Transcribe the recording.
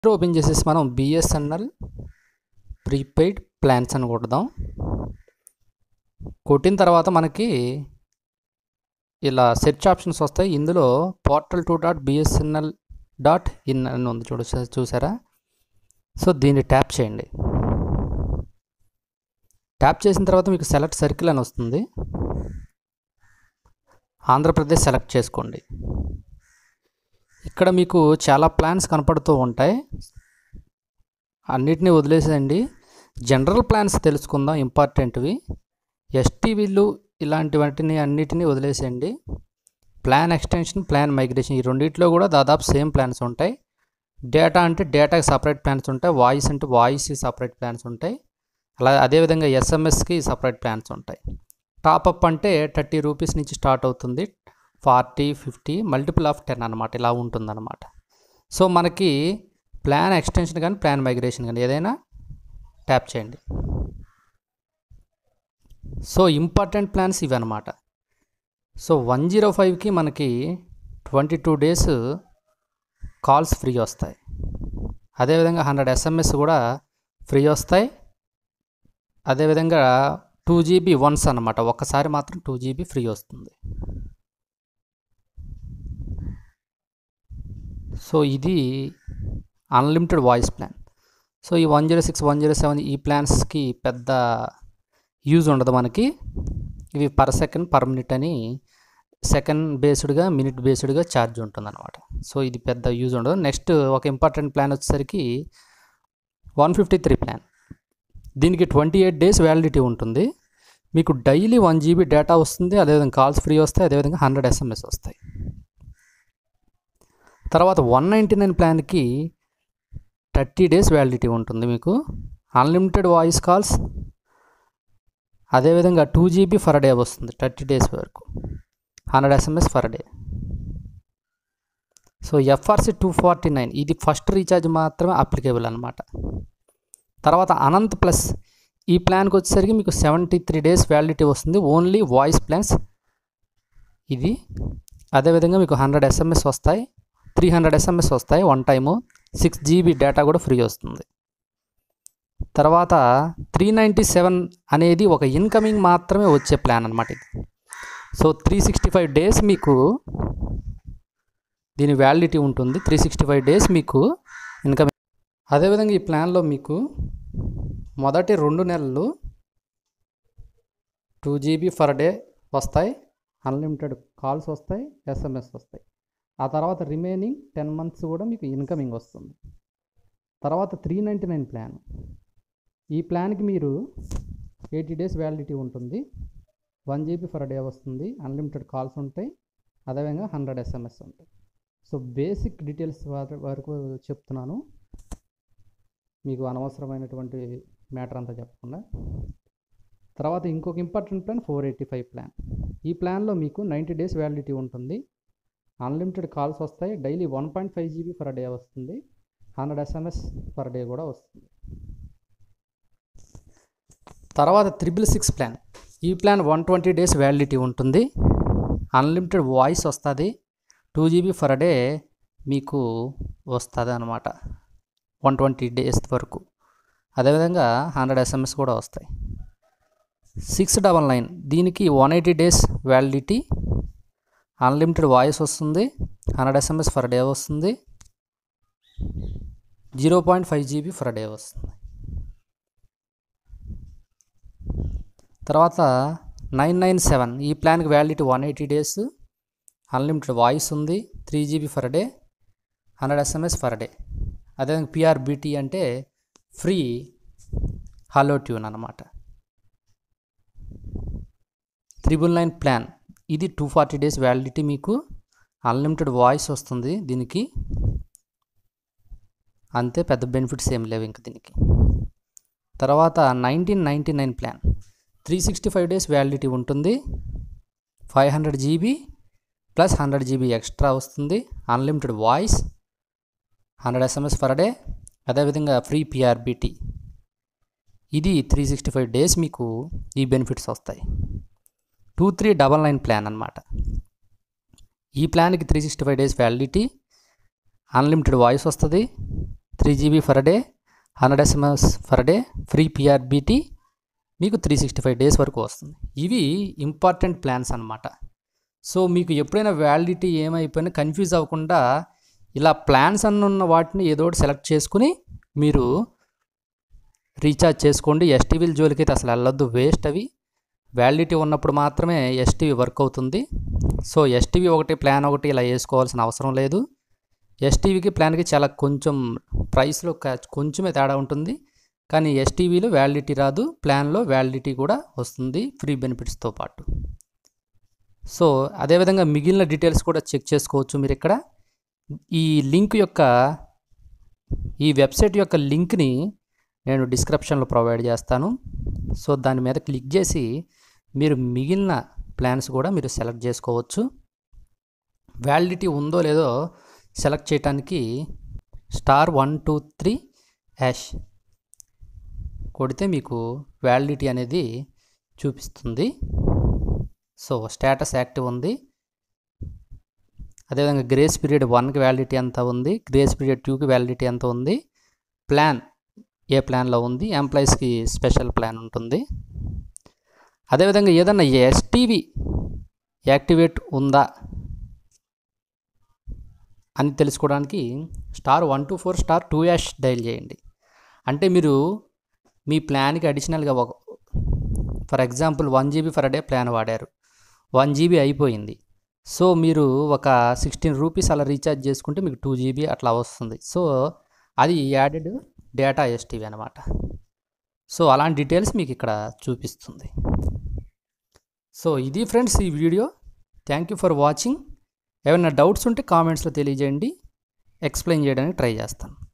open చేసేసి మనం BSNL prepaid plans అని కొడదాం కొట్టిన తర్వాత మనకి ఇలా సెర్చ్ ఆప్షన్స్ వస్తాయి ఇందులో portal two dot BSNL dot in అని ఉంది చూడ చూసారా సో దీన్ని ట్యాప్ చేయండి ట్యాప్ చేసిన తర్వాత మీకు సెలెక్ట్ సర్కిల్ అని వస్తుంది ఆంధ్రప్రదేశ్ సెలెక్ట్ చేసుకోండి ఇక్కడ మీకు చాలా ప్లాన్స్ కనపడుతూ ఉంటాయి అన్నిటినీ వదిలేసేయండి జనరల్ ప్లాన్స్ తెలుసుకుందాం ఇంపార్టెంట్వి ఎస్టీవీలు ఇలాంటి వాటిని అన్నిటినీ వదిలేసేయండి ప్లాన్ ఎక్స్టెన్షన్ ప్లాన్ మైగ్రేషన్ ఈ రెండిట్లో కూడా దాదాపు సేమ్ ప్లాన్స్ ఉంటాయి డేటా అంటే డేటాకి సపరేట్ ప్లాన్స్ ఉంటాయి వాయిస్ అంటే వాయిస్కి సపరేట్ ప్లాన్స్ ఉంటాయి అలా అదేవిధంగా ఎస్ఎంఎస్కి సపరేట్ ప్లాన్స్ ఉంటాయి టాపప్ అంటే థర్టీ రూపీస్ నుంచి స్టార్ట్ అవుతుంది forty fifty multiple of ten అనమాట ఇలా ఉంటుందన్నమాట సో మనకి ప్లాన్ ఎక్స్టెన్షన్ కానీ ప్లాన్ మైగ్రేషన్ కానీ ఏదైనా ట్యాప్ చేయండి సో ఇంపార్టెంట్ ప్లాన్స్ ఇవి అనమాట సో వన్ జీరో ఫైవ్కి మనకి twenty two days calls free వస్తాయి అదేవిధంగా హండ్రెడ్ ఎస్ఎంఎస్ కూడా ఫ్రీ వస్తాయి అదేవిధంగా టూ జీబీ వన్స్ అనమాట ఒక్కసారి మాత్రం టూ జీబీ ఫ్రీ వస్తుంది సో ఇది అన్లిమిటెడ్ వాయిస్ ప్లాన్ సో ఈ one zero six one zero seven ఈ ప్లాన్స్కి పెద్ద యూజ్ ఉండదు మనకి ఇవి పర్ సెకండ్ పర్ మినిట్ అని సెకండ్ బేస్డ్గా మినిట్ బేస్డ్గా ఛార్జ్ ఉంటుందన్నమాట సో ఇది పెద్ద యూజ్ ఉండదు నెక్స్ట్ ఒక ఇంపార్టెంట్ ప్లాన్ వచ్చేసరికి వన్ ఫిఫ్టీ త్రీ ప్లాన్ దీనికి ట్వంటీ ఎయిట్ డేస్ వ్యాలిడిటీ ఉంటుంది మీకు డైలీ వన్ జీబీ డేటా వస్తుంది అదేవిధంగా కాల్స్ ఫ్రీ వస్తాయి అదేవిధంగా హండ్రెడ్ ఎస్ఎంఎస్ వస్తాయి తర్వాత వన్ నైంటీ నైన్ ప్లాన్కి థర్టీ డేస్ వ్యాలిడిటీ ఉంటుంది మీకు అన్లిమిటెడ్ వాయిస్ కాల్స్ అదేవిధంగా టూ జీబీ ఫర్ డే వస్తుంది థర్టీ డేస్ వరకు hundred SMS for day so FRC two forty nine ఇది ఫస్ట్ రీఛార్జ్ మాత్రమే అప్లికేబుల్ అనమాట తర్వాత అనంత్ ప్లస్ ఈ ప్లాన్కి వచ్చేసరికి మీకు సెవెంటీ త్రీ డేస్ వ్యాలిడిటీ వస్తుంది ఓన్లీ వాయిస్ ప్లాన్స్ ఇది అదేవిధంగా మీకు హండ్రెడ్ ఎస్ఎంఎస్ వస్తాయి త్రీ హండ్రెడ్ ఎస్ఎంఎస్ వస్తాయి one time six GB data కూడా ఫ్రీ వస్తుంది తర్వాత త్రీ నైంటీ సెవెన్ అనేది ఒక ఇన్కమింగ్ మాత్రమే వచ్చే ప్లాన్ అనమాట ఇది so three sixty five days మీకు దీని వ్యాలిడిటీ ఉంటుంది త్రీ సిక్స్టీ ఫైవ్ డేస్ మీకు ఇన్కమింగ్ అదేవిధంగా ఈ ప్లాన్లో మీకు మొదటి రెండు నెలలు టూ జీబీ ఫర్ డే వస్తాయి అన్లిమిటెడ్ కాల్స్ వస్తాయి ఎస్ఎంఎస్ వస్తాయి ఆ తర్వాత రిమైనింగ్ టెన్ మంత్స్ కూడా మీకు ఇన్కమింగ్ వస్తుంది తర్వాత త్రీ నైంటీ నైన్ ప్లాన్ ఈ ప్లాన్కి మీరు ఎయిటీ డేస్ వ్యాలిడిటీ ఉంటుంది వన్ జీబీ ఫర్ డే వస్తుంది అన్లిమిటెడ్ కాల్స్ ఉంటాయి అదేవిధంగా హండ్రెడ్ ఎస్ఎంఎస్ ఉంటాయి సో బేసిక్ డీటెయిల్స్ వరకు చెప్తున్నాను మీకు అనవసరమైనటువంటి మ్యాటర్ అంతా చెప్పకుండా తర్వాత ఇంకొక important plan four eighty five plan ఈ ప్లాన్లో మీకు నైంటీ డేస్ వ్యాలిడిటీ ఉంటుంది అన్లిమిటెడ్ కాల్స్ వస్తాయి daily one point five GB per day వస్తుంది హండ్రెడ్ ఎస్ఎంఎస్ పర్ డే కూడా వస్తుంది తర్వాత త్రిబుల్ సిక్స్ ప్లాన్ ఈ plan one twenty days validity ఉంటుంది అన్లిమిటెడ్ వాయిస్ వస్తుంది టూ జీబీ పర్ డే మీకు వస్తుంది అనమాట వన్ ట్వంటీ డేస్ వరకు అదేవిధంగా హండ్రెడ్ ఎస్ఎంఎస్ కూడా వస్తాయి సిక్స్ డబల్ నైన్ దీనికి one eighty days validity unlimited voice వస్తుంది హండ్రెడ్ ఎస్ఎంఎస్ ఫర్ డే వస్తుంది zero point five GB for day వస్తుంది తర్వాత నైన్ నైన్ సెవెన్ ఈ ప్లాన్కి validity one eighty days unlimited voice ఉంది three GB for day hundred SMS for day అదేవిధంగా PRBT అంటే free hello tune అనమాట triple nine plan ఇది టూ ఫార్టీ డేస్ వ్యాలిడిటీ మీకు అన్లిమిటెడ్ వాయిస్ వస్తుంది దీనికి అంతే పెద్ద బెనిఫిట్స్ ఏం లేవు ఇంక దీనికి తర్వాత nineteen ninety nine plan three sixty five days validity ఉంటుంది five hundred GB plus hundred GB extra వస్తుంది unlimited voice hundred SMS per day అదేవిధంగా ఫ్రీ పిఆర్బిటీ ఇది త్రీ సిక్స్టీ ఫైవ్ డేస్ మీకు ఈ బెనిఫిట్స్ వస్తాయి two three double nine plan అనమాట ఈ ప్లాన్కి three sixty five days validity unlimited voice వస్తుంది three GB for day hundred SMS for day free PRBT మీకు త్రీ సిక్స్టీ ఫైవ్ డేస్ వరకు వస్తుంది ఇవి ఇంపార్టెంట్ ప్లాన్స్ అనమాట సో మీకు ఎప్పుడైనా వ్యాలిడిటీ ఏమైపోయినా కన్ఫ్యూజ్ అవ్వకుండా ఇలా ప్లాన్స్ అన్న ఉన్న వాటిని ఏదో ఒకటి సెలెక్ట్ చేసుకుని మీరు రీఛార్జ్ చేసుకోండి ఎస్టీవీల జోలికి అయితే అసలు వెళ్ళొద్దు వేస్ట్ అవి వ్యాలిడిటీ ఉన్నప్పుడు మాత్రమే ఎస్టీవీ వర్క్ అవుతుంది సో ఎస్టీవీ ఒకటి ప్లాన్ ఒకటి ఇలా వేసుకోవాల్సిన అవసరం లేదు ఎస్టీవీకి ప్లాన్కి చాలా కొంచెం ప్రైస్లో కొంచెమే తేడా ఉంటుంది కానీ ఎస్టీవీలో వ్యాలిడిటీ రాదు ప్లాన్లో వ్యాలిడిటీ కూడా వస్తుంది ఫ్రీ బెనిఫిట్స్తో పాటు సో అదేవిధంగా మిగిలిన డీటెయిల్స్ కూడా చెక్ చేసుకోవచ్చు మీరు ఇక్కడ ఈ లింక్ యొక్క ఈ వెబ్సైట్ యొక్క లింక్ని నేను డిస్క్రిప్షన్లో ప్రొవైడ్ చేస్తాను సో దాని మీద క్లిక్ చేసి మీరు మిగిలిన ప్లాన్స్ కూడా మీరు సెలెక్ట్ చేసుకోవచ్చు వ్యాలిడిటీ ఉందో లేదో సెలెక్ట్ చేయడానికి star one two three hash కొడితే మీకు వ్యాలిడిటీ అనేది చూపిస్తుంది సో స్టేటస్ యాక్టివ్ ఉంది అదేవిధంగా గ్రేస్ పీరియడ్ వన్కి వ్యాలిడిటీ ఎంత ఉంది గ్రేస్ పీరియడ్ టూకి వ్యాలిడిటీ ఎంత ఉంది ప్లాన్ ఏ ప్లాన్లో ఉంది ఎంప్లాయీస్కి స్పెషల్ ప్లాన్ ఉంటుంది అదేవిధంగా ఏదన్నా ఎస్టీవీ యాక్టివేట్ ఉందా అని తెలుసుకోవడానికి star one two four star two hash dial చేయండి అంటే మీరు మీ ప్లాన్కి అడిషనల్గా ఒక for example one GB for day plan వాడారు వన్ జీబీ అయిపోయింది సో మీరు ఒక సిక్స్టీన్ రూపీస్ అలా రీఛార్జ్ చేసుకుంటే మీకు టూ జీబీ అట్లా వస్తుంది సో అది యాడెడ్ డేటా ఎస్టీవీ అనమాట సో అలాంటి డీటెయిల్స్ మీకు ఇక్కడ చూపిస్తుంది సో ఇది ఫ్రెండ్స్ ఈ video thank you for watching ఏమైనా డౌట్స్ ఉంటే కామెంట్స్లో తెలియజేయండి ఎక్స్ప్లెయిన్ చేయడానికి ట్రై చేస్తాను